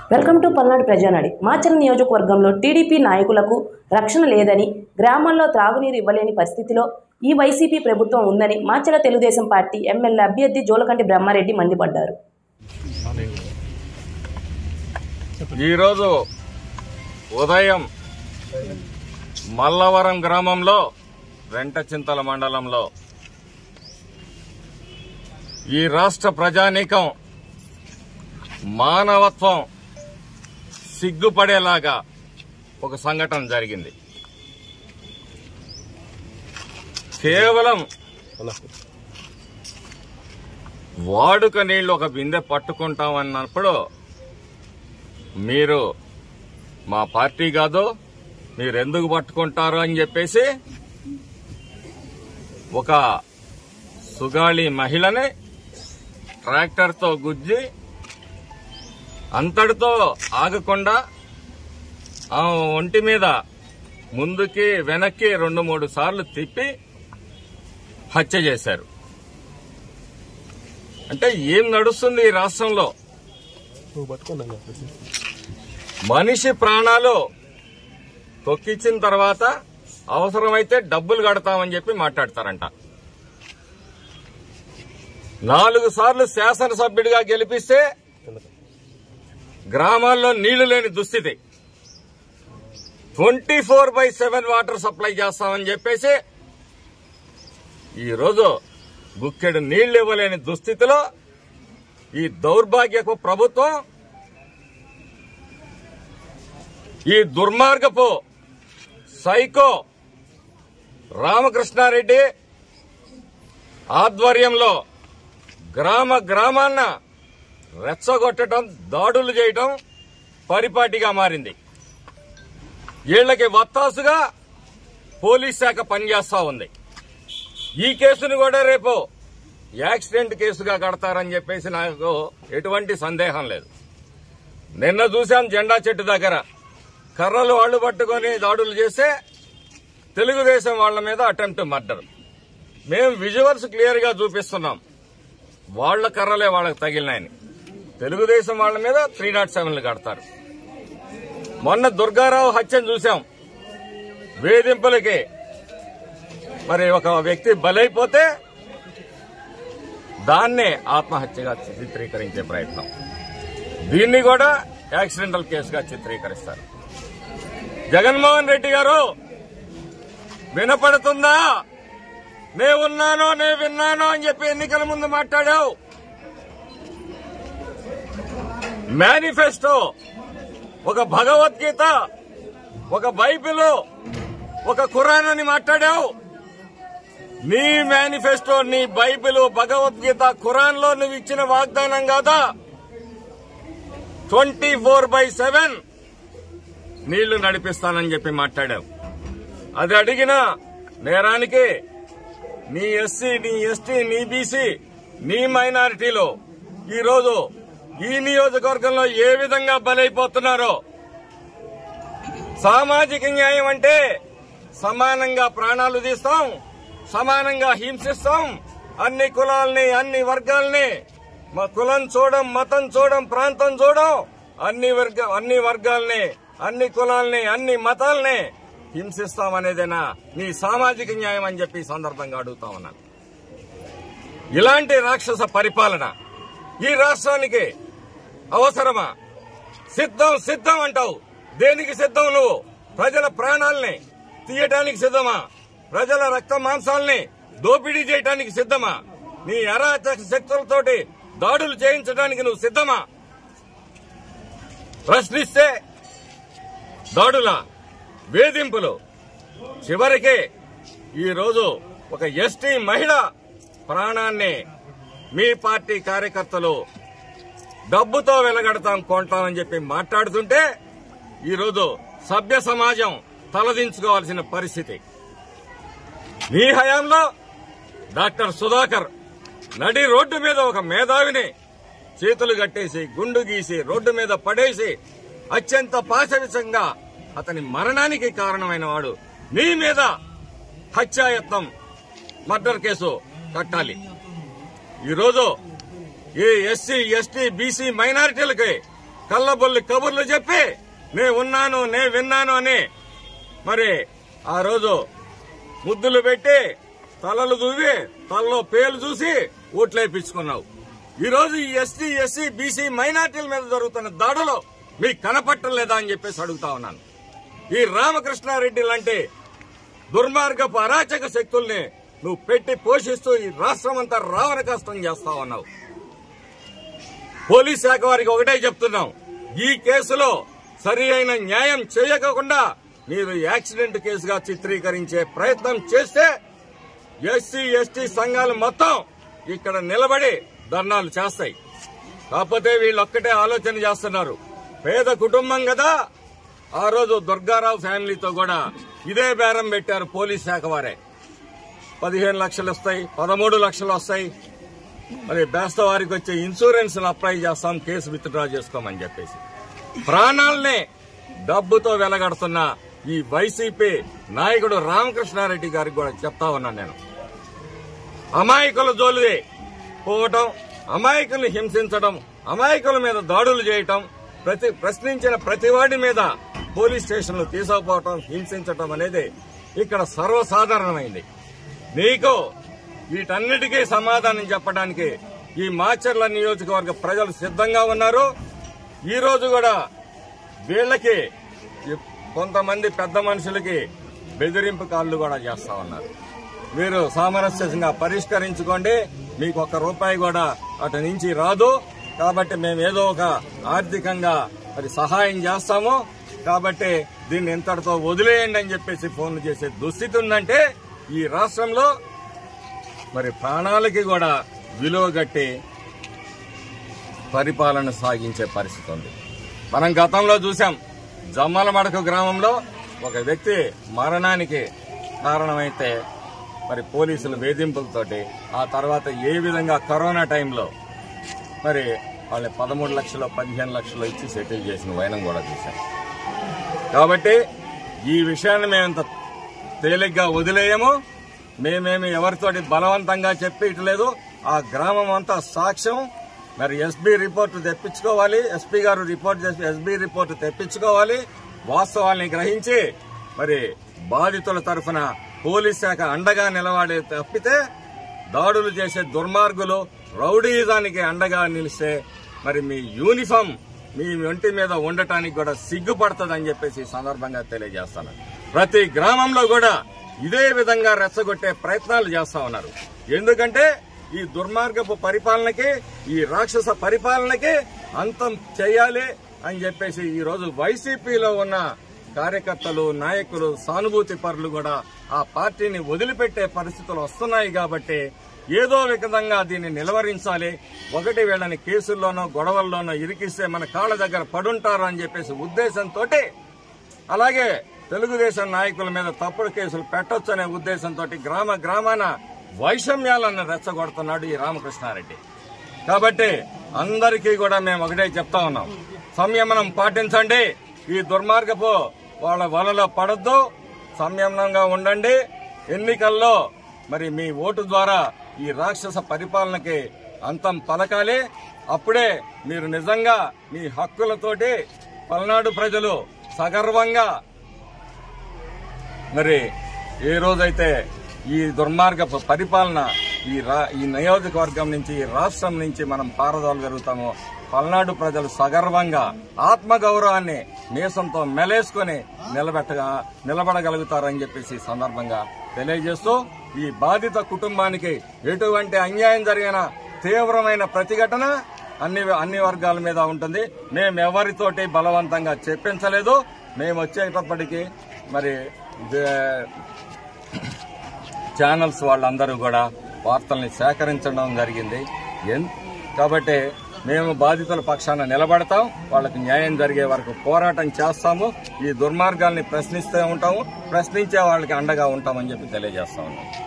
welcome to Palnadu Prajanadi Macherla నియోజకవర్గంలో TDP నాయకులకు రక్షణ లేదని గ్రామాల్లో త్రాగునీరు ఇవ్వలేని పరిస్థితిలో ఈ వైసీపీ ప్రభుత్వం ఉందని మాచర్ల తెలుగుదేశం పార్టీ ఎమ్మెల్యే అభ్యర్థి జోలకంటి బ్రహ్మారెడ్డి మండిపడ్డారు ఈరోజు ఉదయం మల్లవరం గ్రామంలో వెంటచింతల మండలంలో ఈ రాష్ట్ర ప్రజానీకం మానవత్వం సిగ్గుపడేలాగా ఒక సంఘటన జరిగింది కేవలం వాడుక నీళ్లు ఒక బిందె పట్టుకుంటామన్నప్పుడు మీరు మా పార్టీ కాదు మీరు ఎందుకు పట్టుకుంటారు అని చెప్పేసి ఒక సుగాళి మహిళని ట్రాక్టర్తో గుజ్జి అంతటితో ఆగకుండా ఆ ఒంటి మీద ముందుకి వెనక్కి రెండు మూడు సార్లు తిప్పి హత్య చేశారు అంటే ఏం నడుస్తుంది ఈ రాష్ట్రంలో మనిషి ప్రాణాలు తొక్కిచ్చిన తర్వాత అవసరమైతే డబ్బులు కడతామని చెప్పి మాట్లాడతారంట నాలుగు సార్లు శాసనసభ్యుడిగా గెలిపిస్తే గ్రామాల్లో నీళ్లు లేని దుస్థితి twenty four by seven water supply చేస్తామని చెప్పేసి ఈరోజు గుక్కెడు నీళ్లు ఇవ్వలేని దుస్థితిలో ఈ దౌర్భాగ్యపు ప్రభుత్వం ఈ దుర్మార్గపు సైకో రామకృష్ణారెడ్డి ఆధ్వర్యంలో గ్రామ గ్రామాన్న రెచ్చగొట్టడం దాడులు చేయటం పరిపాటిగా మారింది వీళ్లకి వత్తాసుగా పోలీస్ శాఖ పనిచేస్తా ఉంది ఈ కేసును కూడా రేపు యాక్సిడెంట్ కేసుగా కడతారని చెప్పేసి నాకు ఎటువంటి సందేహం లేదు నిన్న చూశాం జెండా చెట్టు దగ్గర కర్రలు వాళ్ళు పట్టుకొని దాడులు చేస్తే తెలుగుదేశం వాళ్ళ మీద అటెంప్ట్ మర్డర్ మేము విజువల్స్ క్లియర్ గా చూపిస్తున్నాం వాళ్ళ కర్రలే వాళ్ళకి తగిలినాయని తెలుగుదేశం వాళ్ళ మీద త్రీ నాట్ సెవెన్లు కడతారు మొన్న దుర్గారావు హత్యను చూశాం వేధింపులకి మరి ఒక వ్యక్తి బలైపోతే దాన్నే ఆత్మహత్యగా చిత్రీకరించే ప్రయత్నం దీన్ని కూడా యాక్సిడెంటల్ కేసుగా చిత్రీకరిస్తారు జగన్మోహన్ రెడ్డి గారు వినపడుతుందా నే ఉన్నానో నే విన్నానో అని చెప్పి ఎన్నికల ముందు మాట్లాడావు మేనిఫెస్టో ఒక భగవద్గీత ఒక బైబిల్ ఒక ఖురాన్ అని మాట్లాడావు నీ మేనిఫెస్టో నీ బైబిల్ భగవద్గీత ఖురాన్ లో నువ్వు ఇచ్చిన వాగ్దానం కాదా ట్వంటీ ఫోర్ బై సెవెన్ నీళ్లు నడిపిస్తానని చెప్పి మాట్లాడావు అది అడిగిన నేరానికి నీ ఎస్సీ నీ ఎస్టీ నీ బీసీ నీ మైనారిటీలో ఈరోజు ఈ నియోజకవర్గంలో ఏ విధంగా బలైపోతున్నారో సామాజిక న్యాయం అంటే సమానంగా ప్రాణాలు తీస్తాం సమానంగా హింసిస్తాం అన్ని కులాల్ని అన్ని వర్గాల్ని మా కులం చూడం మతం చూడం ప్రాంతం చూడం అన్ని వర్గ అన్ని వర్గాల్ని అన్ని కులాల్ని అన్ని మతాల్ని హింసిస్తామనేదేనా నీ సామాజిక న్యాయం అని చెప్పి ఈ సందర్భంగా అడుగుతా ఉన్నాను ఇలాంటి రాక్షస పరిపాలన ఈ రాష్ట్రానికి అవసరమా సిద్ధం సిద్ధం అంటావు దేనికి సిద్ధం నువ్వు ప్రజల ప్రాణాల్ని తీయటానికి సిద్ధమా ప్రజల రక్త మాంసాల్ని దోపిడీ చేయటానికి సిద్ధమా నీ అరాచక శక్తులతోటి దాడులు చేయించడానికి నువ్వు సిద్ధమా ప్రశ్నిస్తే దాడుల వేధింపులు చివరికి ఈరోజు ఒక ఎస్టీ మహిళ ప్రాణాన్ని మీ పార్టీ కార్యకర్తలు డబ్బుతో వెలగడతాం కొంటామని చెప్పి మాట్లాడుతుంటే ఈరోజు సభ్య సమాజం తలదించుకోవాల్సిన పరిస్థితి మీ హయాంలో డాక్టర్ సుధాకర్ నడి రోడ్డు మీద ఒక మేధావిని చేతులు కట్టేసి గుండు గీసి రోడ్డు మీద పడేసి అత్యంత పాశవికంగా అతని మరణానికి కారణమైన వాడు మీ మీద హత్యాయత్నం మర్డర్ కేసు కట్టాలి ఈరోజు ఈ ఎస్సీ ఎస్టీ బీసీ మైనారిటీలకి కళ్ళబొల్లి కబుర్లు చెప్పి నే ఉన్నాను నే విన్నాను అని మరి ఆ రోజు ముద్దులు పెట్టి తలలు దూవి తలలో పేలు చూసి ఓట్లేపించుకున్నావు ఈ రోజు ఈ ఎస్టీ ఎస్సీ బీసీ మైనార్టీల మీద జరుగుతున్న దాడులు మీకు కనపట్టలేదా అని చెప్పేసి అడుగుతా ఉన్నాను ఈ రామకృష్ణారెడ్డి లాంటి దుర్మార్గపు అరాచక శక్తుల్ని నువ్వు పెట్టి పోషిస్తూ ఈ రాష్ట్రం అంతా రావణ కష్టం చేస్తా ఉన్నావు పోలీస్ శాఖ వారికి ఒకటే చెప్తున్నాం ఈ కేసులో సరి అయిన న్యాయం చేయకుండా మీరు యాక్సిడెంట్ కేసుగా చిత్రీకరించే ప్రయత్నం చేస్తే ఎస్సీ ఎస్టీ సంఘాలు మొత్తం ఇక్కడ నిలబడి ధర్నాలు చేస్తాయి కాకపోతే వీళ్ళొక్కటే ఆలోచన చేస్తున్నారు పేద కుటుంబం కదా ఆ రోజు దుర్గారావు ఫ్యామిలీతో కూడా ఇదే బేరం పెట్టారు పోలీస్ శాఖ వారే పదిహేను లక్షలు వస్తాయి పదమూడు లక్షలు వస్తాయి మరి బేస్త వారికి వచ్చే ఇన్సూరెన్స్ అప్లై చేస్తాం కేసు విత్డ్రా చేసుకోమని చెప్పేసి ప్రాణాలనే డబ్బుతో వెలగడుతున్న ఈ వైసీపీ నాయకుడు రామకృష్ణారెడ్డి గారికి కూడా చెప్తా ఉన్నాను నేను అమాయకుల జోలిది పోవటం అమాయకుల్ని హింసించడం అమాయకుల మీద దాడులు చేయటం ప్రతి ప్రశ్నించిన ప్రతి వాడి మీద పోలీస్ స్టేషన్లు తీసుకుపోవటం హింసించటం అనేది ఇక్కడ సర్వసాధారణమైంది నీకు వీటన్నిటికీ సమాధానం చెప్పడానికి ఈ మాచర్ల నియోజకవర్గ ప్రజలు సిద్ధంగా ఉన్నారు ఈ రోజు కూడా వీళ్ళకి ఈ కొంతమంది పెద్ద మనుషులకి బెదిరింపు కాళ్ళు కూడా చేస్తా ఉన్నారు మీరు సామరస్యంగా పరిష్కరించుకోండి మీకు ఒక్క రూపాయి కూడా అటు నుంచి రాదు కాబట్టి మేము ఏదో ఒక ఆర్థికంగా మరి సహాయం చేస్తాము కాబట్టి దీన్ని ఇంతటితో వదిలేయండి అని చెప్పేసి ఫోన్లు చేసే దుస్థితి ఉందంటే ఈ రాష్ట్రంలో మరి ప్రాణాలకి కూడా విలువ గట్టి పరిపాలన సాగించే పరిస్థితి ఉంది మనం గతంలో చూసాం జమ్మలమడక గ్రామంలో ఒక వ్యక్తి మరణానికి కారణమైతే మరి పోలీసుల వేధింపులతోటి ఆ తర్వాత ఏ విధంగా కరోనా టైంలో మరి వాళ్ళని పదమూడు లక్షలు పదిహేను లక్షలు ఇచ్చి సెటిల్ చేసిన వైనం కూడా చూశాం కాబట్టి ఈ విషయాన్ని మేము ఇంత తేలిగ్గా వదిలేయము మేమేమి ఎవరితోటి బలవంతంగా చెప్పిట్లేదు ఆ గ్రామం అంతా సాక్ష్యం మరి ఎస్బీ రిపోర్టు తెప్పించుకోవాలి ఎస్పీ గారు రిపోర్ట్ చేసి ఎస్బీ రిపోర్టు తెప్పించుకోవాలి వాస్తవాల్ని గ్రహించి మరి బాధితుల తరఫున పోలీస్ శాఖ అండగా నిలబడే తప్పితే దాడులు చేసే దుర్మార్గులు రౌడీజానికి అండగా నిలిస్తే మరి మీ యూనిఫామ్ మీ ఒంటి మీద ఉండటానికి కూడా సిగ్గుపడుతుందని చెప్పేసి ఈ సందర్భంగా తెలియజేస్తాను ప్రతి గ్రామంలో కూడా ఇదే విధంగా రెచ్చగొట్టే ప్రయత్నాలు చేస్తా ఉన్నారు ఎందుకంటే ఈ దుర్మార్గపు పరిపాలనకి ఈ రాక్షస పరిపాలనకి అంతం చేయాలి అని చెప్పేసి ఈ రోజు వైసీపీలో ఉన్న కార్యకర్తలు నాయకులు సానుభూతి పరులు కూడా ఆ పార్టీని వదిలిపెట్టే పరిస్థితులు వస్తున్నాయి కాబట్టి ఏదో విధంగా దీన్ని నిలవరించాలి ఒకటి వీళ్ళని కేసుల్లోనో గొడవల్లోనో ఇరికిస్తే మన కాళ్ళ దగ్గర పడుంటారు అని చెప్పేసి ఉద్దేశంతో అలాగే తెలుగుదేశం నాయకుల మీద తప్పుడు కేసులు పెట్టొచ్చు అనే ఉద్దేశంతో గ్రామ గ్రామాన వైషమ్యాలను రెచ్చగొడుతున్నాడు ఈ రామకృష్ణారెడ్డి కాబట్టి అందరికీ కూడా మేము ఒకటే చెప్తా ఉన్నాం సంయమనం పాటించండి ఈ దుర్మార్గపు వాళ్ళ వలలో పడద్దు సంయమనంగా ఉండండి ఎన్నికల్లో మరి మీ ఓటు ద్వారా ఈ రాక్షస పరిపాలనకి అంతం పలకాలి అప్పుడే మీరు నిజంగా మీ హక్కులతోటి పల్నాడు ప్రజలు సగర్వంగా మరి ఏ రోజైతే ఈ దుర్మార్గపు పరిపాలన ఈ రా ఈ నియోజకవర్గం నుంచి ఈ రాష్ట్రం నుంచి మనం పారదోలగలుగుతామో పల్నాడు ప్రజలు సగర్వంగా ఆత్మగౌరవాన్ని మీసంతో మెలేసుకొని నిలబెట్టగా నిలబడగలుగుతారని చెప్పేసి ఈ సందర్భంగా తెలియజేస్తూ ఈ బాధిత కుటుంబానికి ఎటువంటి అన్యాయం జరిగిన తీవ్రమైన ప్రతిఘటన అన్ని అన్ని వర్గాల మీద ఉంటుంది మేము ఎవరితోటి బలవంతంగా చెప్పించలేదు మేము వచ్చేటప్పటికి మరి దే- ఛానల్స్ వాళ్ళందరూ కూడా వార్తల్ని సేకరించడం జరిగింది ఎన్- కాబట్టి మేము బాధితుల పక్షాన నిలబడతాం వాళ్ళకి న్యాయం జరిగే వరకు పోరాటం చేస్తాము ఈ దుర్మార్గాల్ని ప్రశ్నిస్తూ ఉంటాము ప్రశ్నించే వాళ్ళకి అండగా ఉంటామని చెప్పి తెలియజేస్తా ఉన్నాం